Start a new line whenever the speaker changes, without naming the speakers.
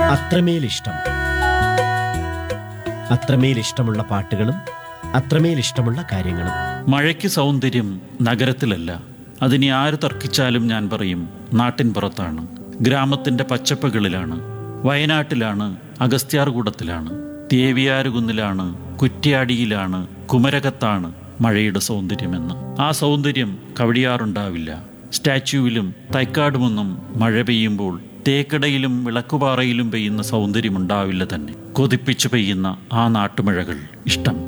അത്രമേൽ ഇഷ്ടം അത്രമേൽ ഇഷ്ടമുള്ള പാട്ടുകളും അത്രമേൽ ഇഷ്ടമുള്ള കാര്യങ്ങളും
മഴയ്ക്ക് സൗന്ദര്യം നഗരത്തിലല്ല അതിനി ആര് തർക്കിച്ചാലും ഞാൻ പറയും നാട്ടിൻ പുറത്താണ് ഗ്രാമത്തിൻ്റെ പച്ചപ്പുകളിലാണ് വയനാട്ടിലാണ് അഗസ്ത്യാർകൂടത്തിലാണ് തേവിയാരുകുന്നിലാണ് കുറ്റ്യാടിയിലാണ് കുമരകത്താണ് മഴയുടെ സൗന്ദര്യമെന്ന് ആ സൗന്ദര്യം കവടിയാറുണ്ടാവില്ല സ്റ്റാച്യുവിലും തൈക്കാടുമൊന്നും മഴ പെയ്യുമ്പോൾ തേക്കടയിലും വിളക്കുപാറയിലും പെയ്യുന്ന സൗന്ദര്യമുണ്ടാവില്ല തന്നെ കൊതിപ്പിച്ചു പെയ്യുന്ന ആ നാട്ടുമഴകൾ ഇഷ്ടം